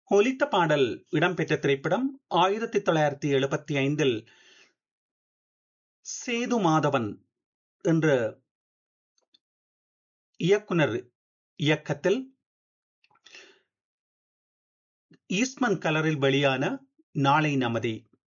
ஒலித்த பாடல் இடம்பெற்ற திரைப்படம் ஆயிரத்தி தொள்ளாயிரத்தி எழுபத்தி ஐந்தில் சேது மாதவன் என்ற இயக்குனர் இயக்கத்தில் ஈஸ்மன் கலரில் வெளியான நாளை நமதே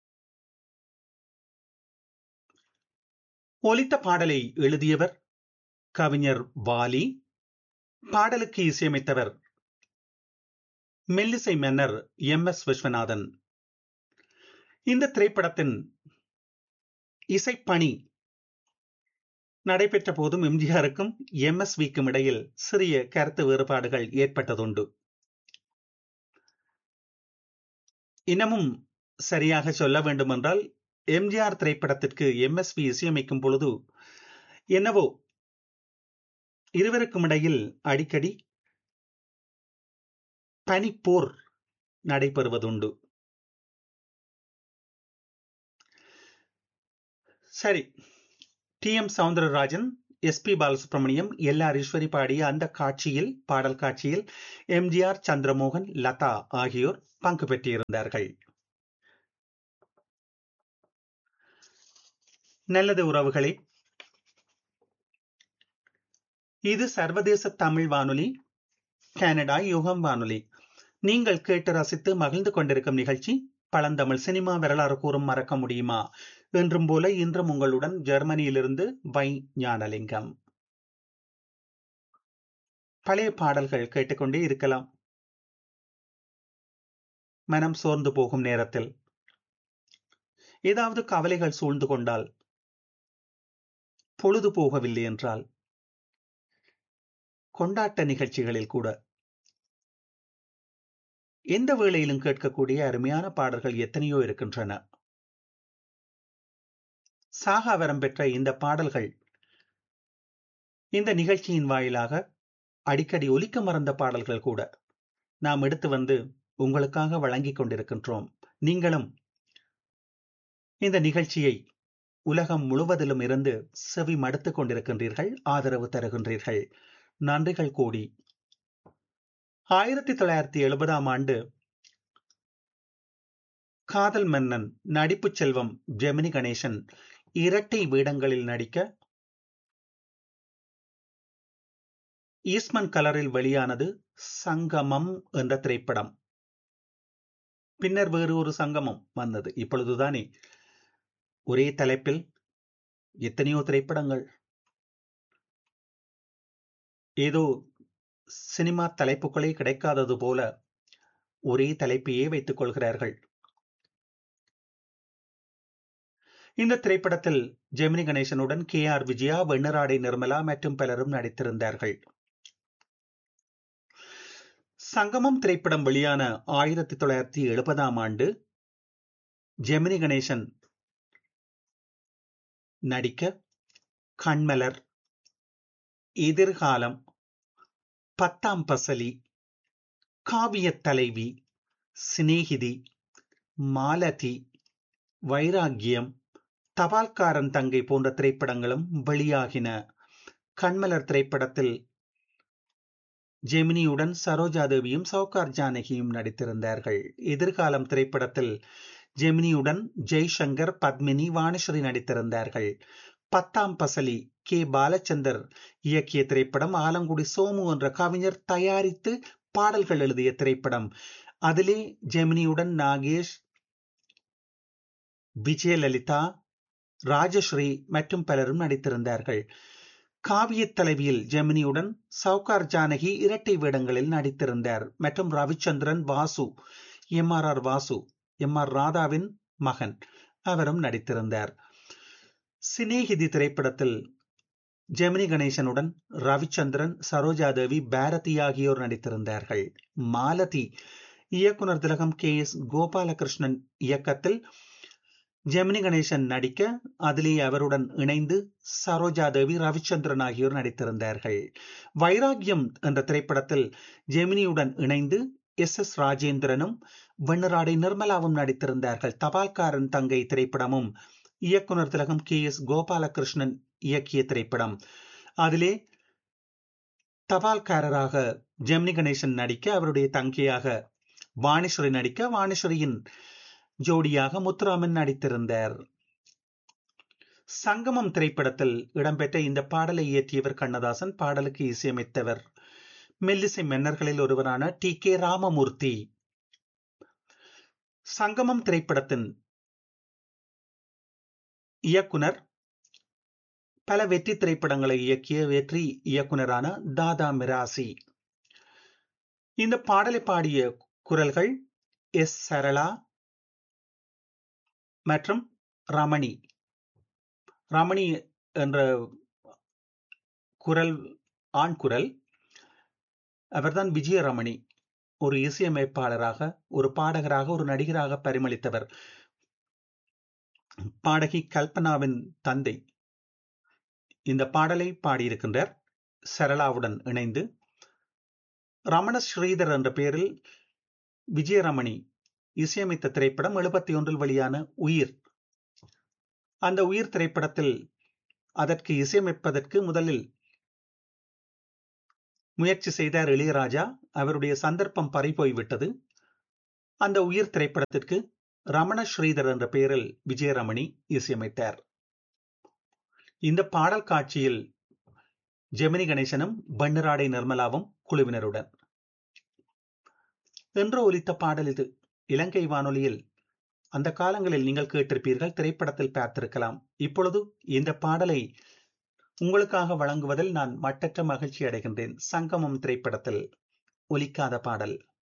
ஒலித்த பாடலை எழுதியவர் கவிஞர் வாலி பாடலுக்கு இசையமைத்தவர் மெல்லிசை மன்னர் எம் எஸ் விஸ்வநாதன் இந்த திரைப்படத்தின் இசைப்பணி நடைபெற்ற போதும் எம்ஜிஆருக்கும் எம் எஸ் விக்கும் இடையில் சிறிய கருத்து வேறுபாடுகள் ஏற்பட்டதுண்டு இன்னமும் சரியாக சொல்ல வேண்டுமென்றால் எம்ஜிஆர் திரைப்படத்திற்கு எம் எஸ் வி இசையமைக்கும் பொழுது என்னவோ இருவருக்கும் இடையில் அடிக்கடி பனிப்போர் நடைபெறுவதுண்டு சரி T M Soundararajan S P Balasubrahmanyam L R Eswari பாடிய அந்த காட்சியில் பாடல் காட்சியில் எம்ஜிஆர் சந்திரமோகன் லதா ஆகியோர் பங்கு பெற்றிருந்தார்கள் நல்லது உறவுகளே இது சர்வதேச தமிழ் வானொலி கனடா யுகம் வானொலி நீங்கள் கேட்டு ரசித்து மகிழ்ந்து கொண்டிருக்கும் நிகழ்ச்சி பழந்தமிழ் சினிமா வரலாறு கூறும் மறக்க முடியுமா என்றும் போல இன்றும் உங்களுடன் ஜெர்மனியிலிருந்து வை ஞானலிங்கம் பழைய பாடல்கள் கேட்டுக்கொண்டே இருக்கலாம் மனம் சோர்ந்து போகும் நேரத்தில் ஏதாவது கவலைகள் சூழ்ந்து கொண்டால் பொழுது போகவில்லை என்றால் கொண்டாட்ட நிகழ்ச்சிகளில் கூட எந்த வேளையிலும் கேட்கக்கூடிய அருமையான பாடல்கள் எத்தனையோ இருக்கின்றன சாகாவரம் பெற்ற இந்த பாடல்கள் இந்த நிகழ்ச்சியின் வாயிலாக அடிக்கடி ஒலிக்க மறந்த பாடல்கள் கூட நாம் எடுத்து வந்து உங்களுக்காக வழங்கிக் கொண்டிருக்கின்றோம் நீங்களும் இந்த நிகழ்ச்சியை உலகம் முழுவதிலும் இருந்து செவி மடுத்துக் கொண்டிருக்கின்றீர்கள் ஆதரவு தருகின்றீர்கள் நன்றிகள் கூடி ஆயிரத்தி தொள்ளாயிரத்தி எழுபதாம் ஆண்டு காதல் மன்னன் நடிப்பு செல்வம் ஜெமினி கணேசன் இரட்டை வேடங்களில் நடிக்க ஈஸ்மன் கலரில் வெளியானது சங்கமம் என்ற திரைப்படம் பின்னர் வேறு ஒரு சங்கமம் வந்தது இப்பொழுதுதானே ஒரே தலைப்பில் எத்தனையோ திரைப்படங்கள் ஏதோ சினிமா தலைப்புகளே கிடைக்காதது போல ஒரே தலைப்பையே வைத்துக் கொள்கிறார்கள் இந்த திரைப்படத்தில் ஜெமினி கணேசனுடன் கே ஆர் விஜயா வெண்ணராடை நிர்மலா மற்றும் பலரும் நடித்திருந்தார்கள் சங்கமம் திரைப்படம் வெளியான ஆயிரத்தி தொள்ளாயிரத்தி எழுபதாம் ஆண்டு ஜெமினி கணேசன் நடிக்க கண்மலர் எதிர்காலம் பத்தாம் பசலி காவிய தலைவி சிநேகிதி மாலதி வைராகியம் தபால்காரன் தங்கை போன்ற திரைப்படங்களும் வெளியாகின கண்மலர் திரைப்படத்தில் ஜெமினியுடன் சரோஜா தேவியும் சௌகார் ஜானகியும் நடித்திருந்தார்கள் எதிர்காலம் திரைப்படத்தில் ஜெமினியுடன் ஜெய்சங்கர் பத்மினி வாணிஸ்வரி நடித்திருந்தார்கள் பத்தாம் பசலி கே பாலச்சந்தர் இயக்கிய திரைப்படம் ஆலங்குடி சோமு என்ற கவிஞர் தயாரித்து பாடல்கள் எழுதிய திரைப்படம் அதிலே ஜெமினியுடன் நாகேஷ் விஜயலலிதா ராஜஸ்ரீ மற்றும் பலரும் நடித்திருந்தார்கள் காவிய தலைவியில் ஜெமினியுடன் சவுகார் ஜானகி இரட்டை வேடங்களில் நடித்திருந்தார் மற்றும் Ravichandran Vasu M R R Vasu M R ராதாவின் மகன் அவரும் நடித்திருந்தார் சினேகிதி திரைப்படத்தில் ஜெமினி கணேசனுடன் ரவிச்சந்திரன் சரோஜாதேவி பாரதி ஆகியோர் நடித்திருந்தார்கள் மாலதி இயக்குனர் திலகம் கே எஸ் கோபாலகிருஷ்ணன் இயக்கத்தில் ஜெமினி கணேசன் நடிக்க அதிலே அவருடன் இணைந்து சரோஜாதேவி ரவிச்சந்திரன் ஆகியோர் நடித்திருந்தார்கள் வைராகியம் என்ற திரைப்படத்தில் ஜெமினியுடன் இணைந்து எஸ் எஸ் ராஜேந்திரனும் வெண்ணராடை நிர்மலாவும் நடித்திருந்தார்கள் தபால்காரன் தங்கை திரைப்படமும் இயக்குனர் திலகம் கே எஸ் கோபாலகிருஷ்ணன் இயக்கிய திரைப்படம் அதிலே தபால்காரராக ஜெமினி கணேசன் நடிக்க அவருடைய தங்கையாக வாணிஸ்வரி நடிக்க வாணிஸ்வரியின் ஜோடியாக முத்துராமன் நடித்திருந்தார் சங்கமம் திரைப்படத்தில் இடம்பெற்ற இந்த பாடலை இயற்றியவர் கண்ணதாசன் பாடலுக்கு இசையமைத்தவர் மெல்லிசை மன்னர்களில் ஒருவரான டி கே ராமமூர்த்தி சங்கமம் திரைப்படத்தின் இயக்குனர் பல வெற்றி திரைப்படங்களை இயக்கிய வெற்றி இயக்குனரான தாதா மிராசி இந்த பாடலை பாடிய குரல்கள் எஸ் சரளா மற்றும் ரமணி ரமணி என்ற குரல் ஆண் குரல் அவர்தான் விஜயரமணி ஒரு இசையமைப்பாளராக ஒரு பாடகராக ஒரு நடிகராக பரிமளித்தவர் பாடகி கல்பனாவின் தந்தை இந்த பாடலை பாடியிருக்கின்றார் சரளாவுடன் இணைந்து ரமண ஸ்ரீதர் என்ற பெயரில் விஜயரமணி இசையமைத்த திரைப்படம் எழுபத்தி ஒன்றில் வெளியான உயிர் அந்த உயிர் திரைப்படத்தில் அதற்கு இசையமைப்பதற்கு முதலில் முயற்சி செய்தார் இளையராஜா அவருடைய சந்தர்ப்பம் பறிபோய்விட்டது அந்த உயிர் திரைப்படத்திற்கு ரமண ஸ்ரீதர் என்ற பெயரில் விஜயரமணி இசையமைத்தார் இந்த பாடல் காட்சியில் ஜெமினி கணேசனும் பன்னராடை நிர்மலாவும் குழுவினருடன் என்று ஒலித்த பாடல் இது இலங்கை வானொலியில் அந்த காலங்களில் நீங்கள் கேட்டிருப்பீர்கள் திரைப்படத்தில் பார்த்திருக்கலாம் இப்பொழுது இந்த பாடலை உங்களுக்காக வழங்குவதில் நான் மட்டற்ற மகிழ்ச்சி அடைகின்றேன் சங்கமம் திரைப்படத்தில் ஒலிக்காத பாடல்